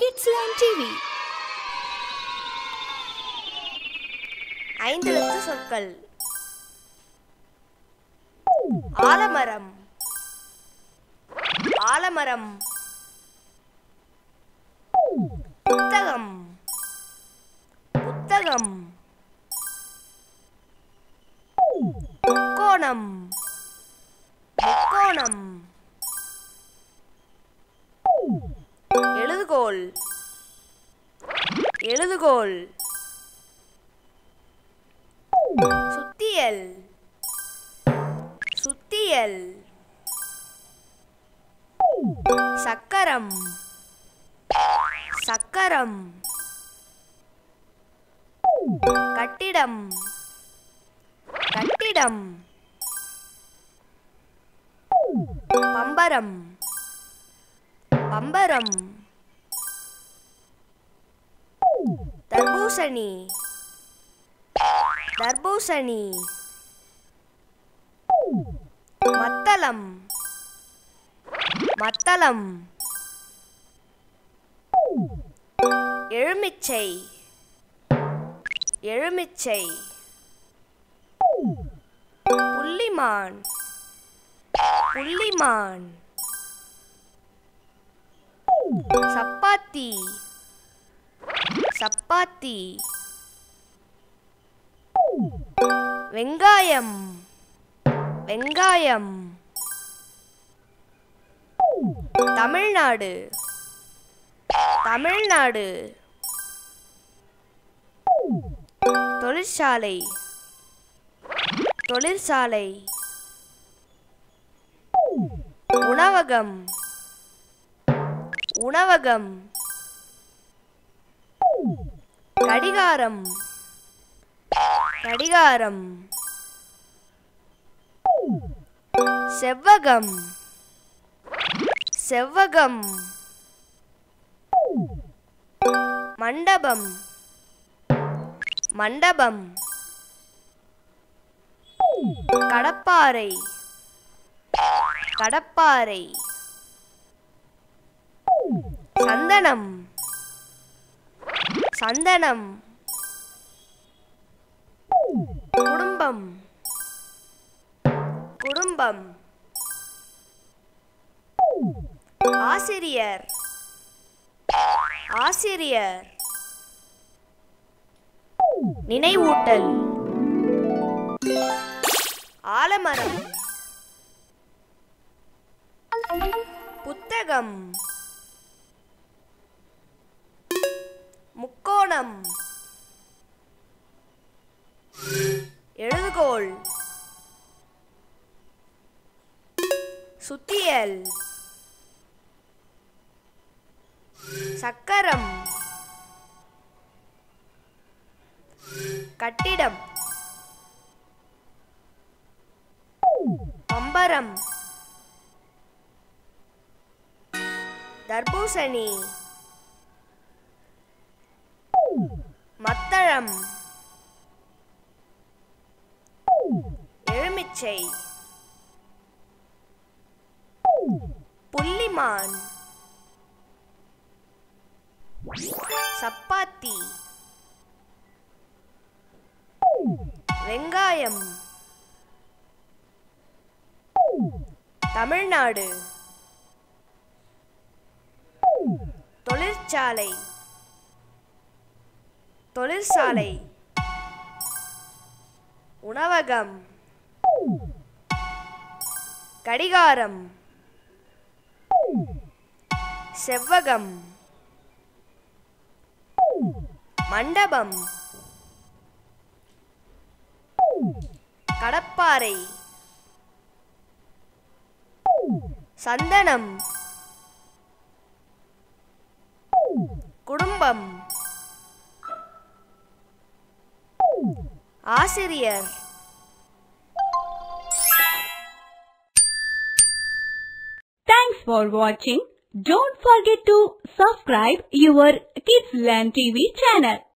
Kidsland TV. ஐந்தெழுத்து சொற்கள் ஆலமரம் ஆலமரம் புத்தகம் புத்தகம் முக்கோணம் முக்கோணம் எழுதுகோல் எழுதுகோல் சுத்தியல் சுத்தியல் சக்கரம் சக்கரம் கட்டிடம் கட்டிடம் பம்பரம் பம்பரம் தர்பூசணி தர்பூசணி மத்தளம் மத்தளம் எலுமிச்சை எலுமிச்சை புள்ளிமான் புள்ளிமான் சப்பாத்தி சப்பாத்தி வெங்காயம் வெங்காயம் தமிழ்நாடு தமிழ்நாடு தொழிற்சாலை தொழிற்சாலை உணவகம் உணவகம் கடிகாரம் கடிகாரம் செவ்வகம் செவ்வகம் மண்டபம் மண்டபம் கடப்பாறை கடப்பாறை சந்தனம் சந்தனம் குடும்பம் குடும்பம் ஆசிரியர் ஆசிரியர் நினைவூட்டல் ஆலமரம் புத்தகம் முக்கோணம் எழுதுகோல் சுத்தியல் சக்கரம் கட்டிடம் பம்பரம் தர்பூசணி மத்தளம் எலுமிச்சை புள்ளிமான் சப்பாத்தி வெங்காயம் தமிழ்நாடு தொழிற்சாலை தொழிற்சாலை உணவகம் கடிகாரம் செவ்வகம் மண்டபம் கடப்பாறை சந்தனம் குடும்பம் ஆசிரியர் Thanks for watching. Don't forget to subscribe your Kidsland TV channel.